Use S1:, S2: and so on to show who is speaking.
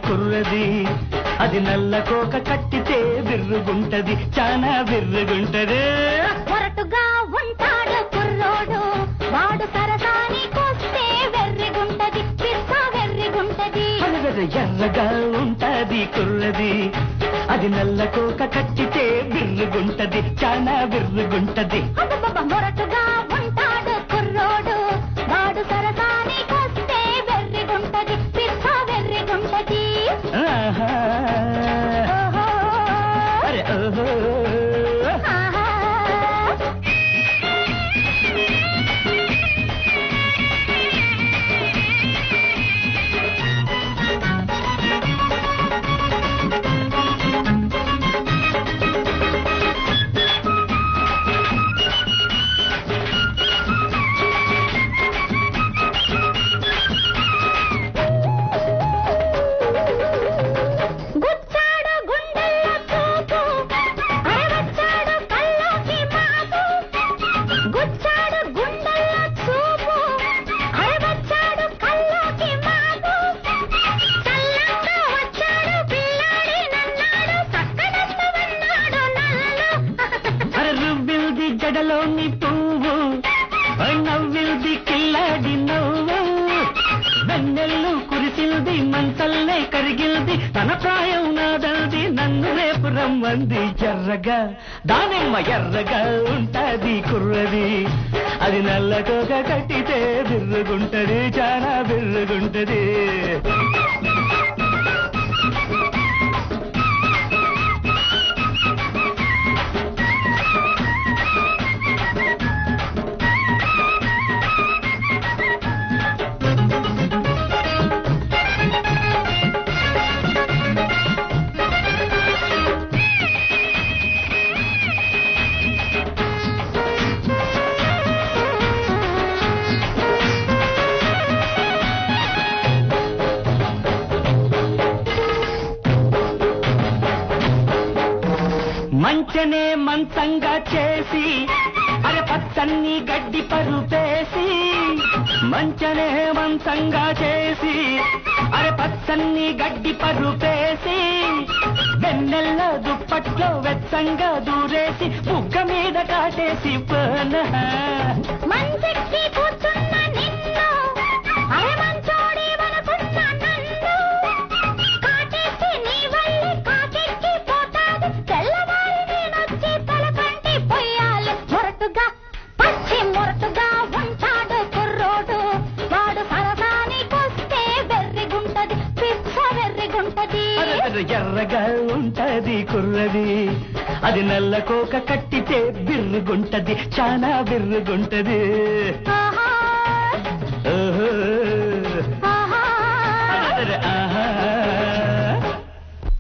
S1: కుర్రది అది నల్ల కోక కట్టితే బిర్రుగుంటది చానా బిర్రుగుంటది
S2: మొరటుగా ఉంటాడు కుర్రోడు వాడు సరసానికొస్తే వెర్రిగుంటది పిస్స వెర్రిగుంటది
S1: అలగద ఎర్రగా ఉంటది కుర్రది అది నల్ల కోక కట్టితే బిర్రుగుంటది చానా బిర్రుగుంటది
S2: అబ్బబ్బబ్బ, మొరటుగా ఉంటాడు కుర్రోడు వాడు సరసానికొస్తే వెర్రిగుంటది పిస్స వెర్రిగుంటది
S1: ఆహా.
S2: ఓహో
S1: అరే ఓహో.
S2: ఆహా గుచ్చాడు గుండెల్లో చూపు అరవచ్చాడు కల్లోకి మాపు గుచ్చాడు గుండెల్లో చూపు అరవచ్చాడు కల్లోకి మాపు చల్లంగా వచ్చాడు పిల్లాడి నన్నాడు చక్కదత్తవన్నాడు నన్ను
S1: అరే రువ్విల్ది జడలోని పువ్వు ఓయ్ నవ్విల్ది కిల్లాడి నవ్వు వెన్నెల్లు కురిసిల్ది మంచల్లే కరిగిల్ది తన ప్రాయం నాదల్ది నన్ను రేపు రమ్మంది ఎర్రగా దానిమ్మ ఎర్రగా ఉంటది కుర్రది అది నల్లటోగా కట్టితే బిర్రుగుంటది చాలా బిర్రుగుంటది మంచనే మంచంగా చేసి అరే పచ్చన్ని గడ్డి పరుపేసి మంచనే మంచంగా చేసి అరే పచ్చన్ని గడ్డి పరుపేసి వెన్నెల్ల దుప్పట్లో వెచ్చంగా దూరేసి బుగ్గ మీద కాటేసి పోనా
S2: మంచెక్కి కూర్చున్న నిన్ను అరమంచోడి వనకున్న నన్ను కాటేసి నీ వల్లే కాకెక్కి పోతాది తెల్లవారి నేనొచ్చి తలకంటి పొయ్యాలి మొరటుగా పచ్చి మొరటుగా ఉంటాడు కుర్రోడు వాడు సరసానికొస్తే వెర్రిగుంటది పిచ్చ వెర్రిగుంటది
S1: అరగర ఎర్రగా ఉంటది కుర్రది అది నల్ల కోక కట్టితే బిర్రుగుంటది చానా బిర్రుగుంటది
S2: ఆహా